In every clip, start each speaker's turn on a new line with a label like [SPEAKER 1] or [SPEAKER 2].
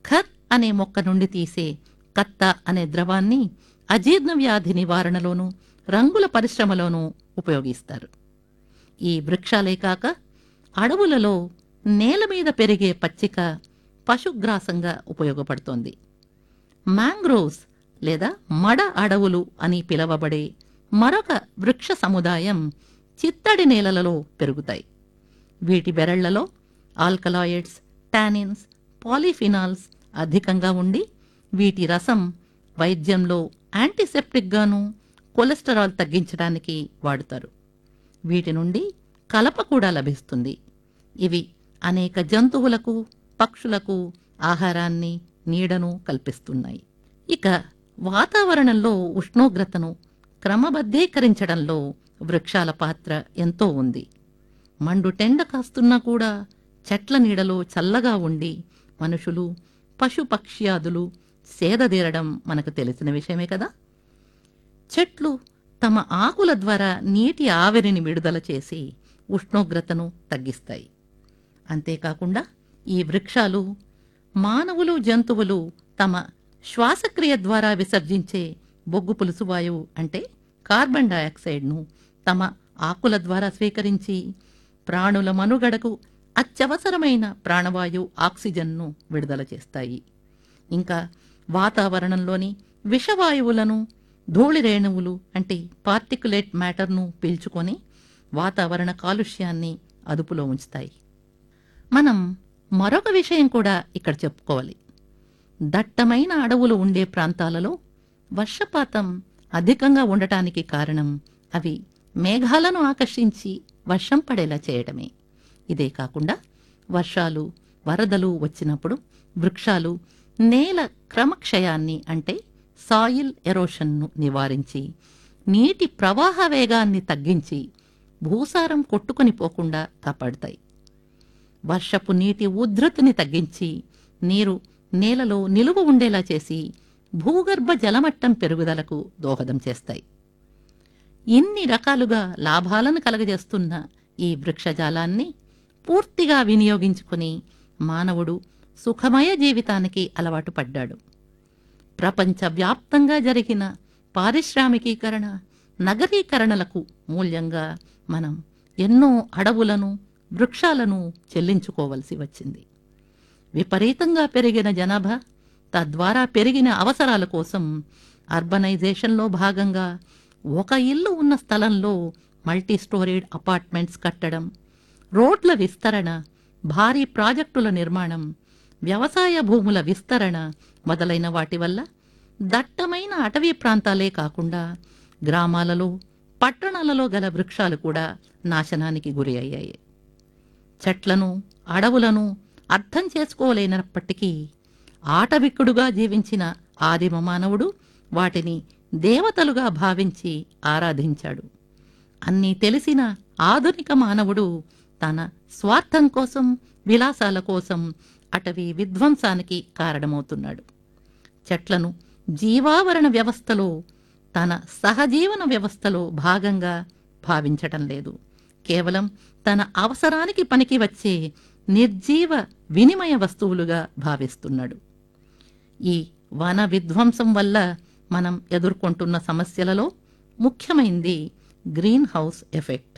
[SPEAKER 1] ఖర్ అనే మొక్క నుండి తీసే కత్త అనే ద్రవాన్ని అజీర్ణ వ్యాధి నివారణలోనూ రంగుల పరిశ్రమలోనూ ఉపయోగిస్తారు ఈ వృక్షాలే కాక అడవులలో నేల మీద పెరిగే పచ్చిక పశుగ్రాసంగా ఉపయోగపడుతోంది మ్యాంగ్రోవ్స్ లేదా మడ అడవులు అని పిలవబడే మరొక వృక్ష సముదాయం చిత్తడి నేలలలో పెరుగుతాయి వీటి బెరళ్లలో ఆల్కలాయిడ్స్ టానిన్స్ పాలిఫినాల్స్ అధికంగా ఉండి వీటి రసం వైద్యంలో యాంటీసెప్టిక్గాను కొలెస్టరాల్ తగ్గించడానికి వాడుతారు వీటి నుండి కలప కూడా లభిస్తుంది ఇవి అనేక జంతువులకు పక్షులకు ఆహారాన్ని నీడను కల్పిస్తున్నాయి ఇక వాతావరణంలో ఉష్ణోగ్రతను క్రమబద్ధీకరించడంలో వృక్షాల పాత్ర ఎంతో ఉంది మండు టెండ కాస్తున్నా కూడా చెట్ల నీడలో చల్లగా ఉండి మనుషులు పశుపక్ష్యాదులు సేదదీరడం మనకు తెలిసిన విషయమే కదా చెట్లు తమ ఆకుల ద్వారా నీటి ఆవిరిని విడుదల చేసి ఉష్ణోగ్రతను తగ్గిస్తాయి అంతేకాకుండా ఈ వృక్షాలు మానవులు జంతువులు తమ శ్వాసక్రియ ద్వారా విసర్జించే బొగ్గు పులుసు వాయువు అంటే కార్బన్ డయాక్సైడ్ను తమ ఆకుల ద్వారా స్వీకరించి ప్రాణుల మనుగడకు అత్యవసరమైన ప్రాణవాయు ఆక్సిజన్ను విడుదల చేస్తాయి ఇంకా వాతావరణంలోని విషవాయువులను ధూళి రేణువులు అంటే పార్టికులేట్ మ్యాటర్ను పీల్చుకొని వాతావరణ కాలుష్యాన్ని అదుపులో ఉంచుతాయి మనం మరొక విషయం కూడా ఇక్కడ చెప్పుకోవాలి దట్టమైన అడవులు ఉండే ప్రాంతాలలో వర్షపాతం అధికంగా ఉండటానికి కారణం అవి మేఘాలను ఆకర్షించి వర్షం పడేలా చేయడమే ఇదే కాకుండా వర్షాలు వరదలు వచ్చినప్పుడు వృక్షాలు నేల క్రమక్షయాన్ని అంటే సాయిల్ ఎరోషన్ను నివారించి నీటి ప్రవాహ వేగాన్ని తగ్గించి భూసారం కొట్టుకొని పోకుండా కాపాడుతాయి వర్షపు నీటి ఉధృతిని తగ్గించి నీరు నేలలో నిలువ ఉండేలా చేసి భూగర్భ జలమట్టం పెరుగుదలకు దోహదం చేస్తాయి ఇన్ని రకాలుగా లాభాలను కలగజేస్తున్న ఈ వృక్షజాలాన్ని పూర్తిగా వినియోగించుకుని మానవుడు సుఖమయ జీవితానికి అలవాటు పడ్డాడు ప్రపంచవ్యాప్తంగా జరిగిన పారిశ్రామికీకరణ నగరీకరణలకు మూల్యంగా మనం ఎన్నో అడవులను వృక్షాలను చెల్లించుకోవలసి వచ్చింది విపరీతంగా పెరిగిన జనాభా తద్వారా పెరిగిన అవసరాల కోసం అర్బనైజేషన్లో భాగంగా ఒక ఇల్లు ఉన్న స్థలంలో మల్టీ స్టోరీడ్ అపార్ట్మెంట్స్ కట్టడం రోడ్ల విస్తరణ భారీ ప్రాజెక్టుల నిర్మాణం వ్యవసాయ భూముల విస్తరణ మొదలైన వాటి వల్ల దట్టమైన అటవీ ప్రాంతాలే కాకుండా గ్రామాలలో పట్టణాలలో గల వృక్షాలు కూడా నాశనానికి గురి అయ్యాయి చెట్లను అడవులను అర్థం చేసుకోలేనప్పటికీ ఆటవిక్కుడుగా జీవించిన ఆదిమ మానవుడు వాటిని దేవతలుగా భావించి ఆరాధించాడు అన్నీ తెలిసిన ఆధునిక మానవుడు తన స్వార్థం కోసం విలాసాల కోసం అటవీ విధ్వంసానికి కారణమవుతున్నాడు చెట్లను జీవావరణ వ్యవస్థలో తన సహజీవన వ్యవస్థలో భాగంగా భావించటం లేదు కేవలం తన అవసరానికి పనికి వచ్చే నిర్జీవ వినిమయ వస్తువులుగా భావిస్తున్నాడు ఈ వన విధ్వంసం వల్ల మనం ఎదుర్కొంటున్న సమస్యలలో ముఖ్యమైంది గ్రీన్ హౌస్ ఎఫెక్ట్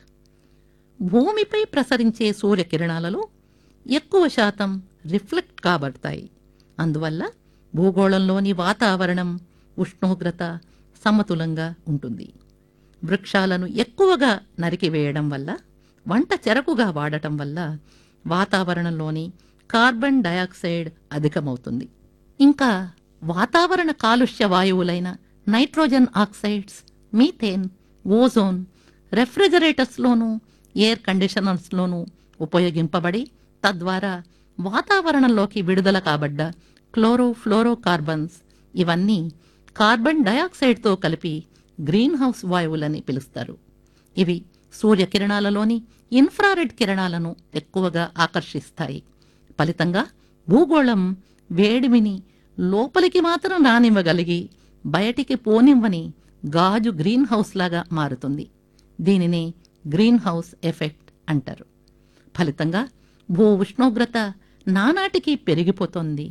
[SPEAKER 1] భూమిపై ప్రసరించే సూర్యకిరణాలలో ఎక్కువ శాతం రిఫ్లెక్ట్ కాబడతాయి అందువల్ల భూగోళంలోని వాతావరణం ఉష్ణోగ్రత సమతులంగా ఉంటుంది వృక్షాలను ఎక్కువగా నరికివేయడం వల్ల వంట చెరకుగా వాడటం వల్ల వాతావరణంలోని కార్బన్ డయాక్సైడ్ అధికమవుతుంది ఇంకా వాతావరణ కాలుష్య వాయువులైన నైట్రోజన్ ఆక్సైడ్స్ మీథేన్ ఓజోన్ రెఫ్రిజరేటర్స్లోనూ ఎయిర్ కండిషనర్స్లోనూ ఉపయోగింపబడి తద్వారా వాతావరణంలోకి విడుదల కాబడ్డ క్లోరోఫ్లోరోకార్బన్స్ ఇవన్నీ కార్బన్ డయాక్సైడ్తో కలిపి గ్రీన్ హౌస్ వాయువులని పిలుస్తారు ఇవి సూర్యకిరణాలలోని ఇన్ఫ్రారెడ్ కిరణాలను ఎక్కువగా ఆకర్షిస్తాయి ఫలితంగా భూగోళం వేడిమిని లోపలికి మాత్రం రానివ్వగలిగి బయటికి పోనివ్వని గాజు గ్రీన్ హౌస్ లాగా మారుతుంది దీనిని గ్రీన్ హౌస్ ఎఫెక్ట్ అంటారు ఫలితంగా భూ ఉష్ణోగ్రత నానాటికి పెరిగిపోతోంది